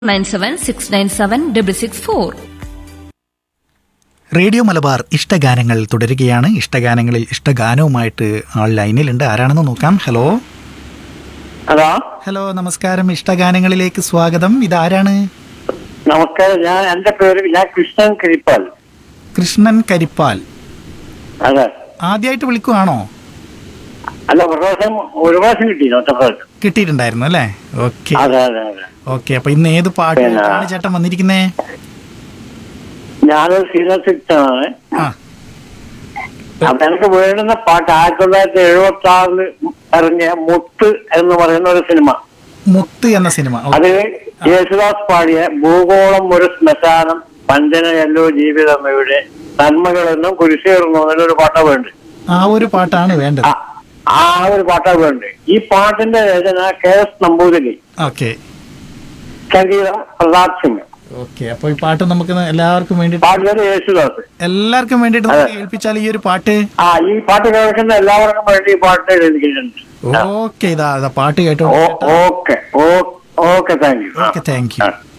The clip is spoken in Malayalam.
nine seven six nine seven double six four radio Malabar ഇഷ്ടഗാനങ്ങൾ തുടരുകയാണ് ഇഷ്ടഗാനങ്ങളിൽ ഇഷ്ടഗാനവുമായിട്ട് ആൾ ലൈനിലുണ്ട് ആരാണെന്ന് നോക്കാം ഹലോ ഹലോ ഹലോ നമസ്കാരം ഇഷ്ടഗാനങ്ങളിലേക്ക് സ്വാഗതം ഇതാരാണ് നമസ്കാരം ഞാൻ എന്റെ പേര് ഞാൻ കൃഷ്ണൻ കിരിപ്പാൽ കൃഷ്ണൻ കരിപ്പാൽ അതെ ആദ്യമായിട്ട് വിളിക്കുവാണോ അല്ല ഒരു പ്രാവശ്യം ഒരു പ്രാവശ്യം കിട്ടി ഒറ്റ പ്രാവശ്യം കിട്ടിയിട്ടുണ്ടായിരുന്നു അല്ലേ ഓക്കെ അതെ അതെ അതെ ഓക്കെ അപ്പൊ ഇന്ന് ഏത് പാട്ട് പിന്നെ- ആണ് ചേട്ടൻ വന്നിരിക്കുന്നേ ഞാനൊരു സീനിയർ സിക്സ് ആണ് ആ അപ്പൊ എനിക്ക് വേണ്ടുന്ന പാട്ട് ആയിരത്തി തൊള്ളായിരത്തി എഴുപത്തി ആറില് ഇറങ്ങിയ മുത്ത് എന്ന് പറയുന്ന ഒരു സിനിമ മുത്ത് എന്ന സിനിമ ഓ, അത് യേശുദാസ് പാടിയ ഭൂഗോളം ഒരു ശ്മശാനം പഞ്ചനയല്ലോ ജീവിതം ഇവിടെ നന്മകളെന്നും കുരിശേറുന്നു എന്നൊരു പാട്ടാ വേണ്ട ആ ഒരു പാട്ടാണ് വേണ്ടത് ആ- ആ ഒരു പാട്ടാ വേണ്ട ഈ പാട്ടിന്റെ രചന കെ എസ് നമ്പൂതിരി ഓക്കെ സംഗീതം പ്രതാപ് സിംഗ് ഓക്കെ അപ്പൊ ഈ പാട്ട് നമുക്ക് എല്ലാവർക്കും വേണ്ടിട്ട് പാട്ടുകാര് യേശുദാസ് എല്ലാവർക്കും വേണ്ടിട്ട് നമുക്ക് കേൾപ്പിച്ചാൽ ഈ ഒരു പാട്ട് ആ ഈ പാട്ട് കേൾക്കുന്ന എല്ലാവർക്കും വേണ്ടി ഈ പാട്ട് എഴുതിയിട്ടുണ്ട് ഓക്കെ ഇതാ ഇതാ പാട്ട് കേട്ടോ okay okay thank you okay thank U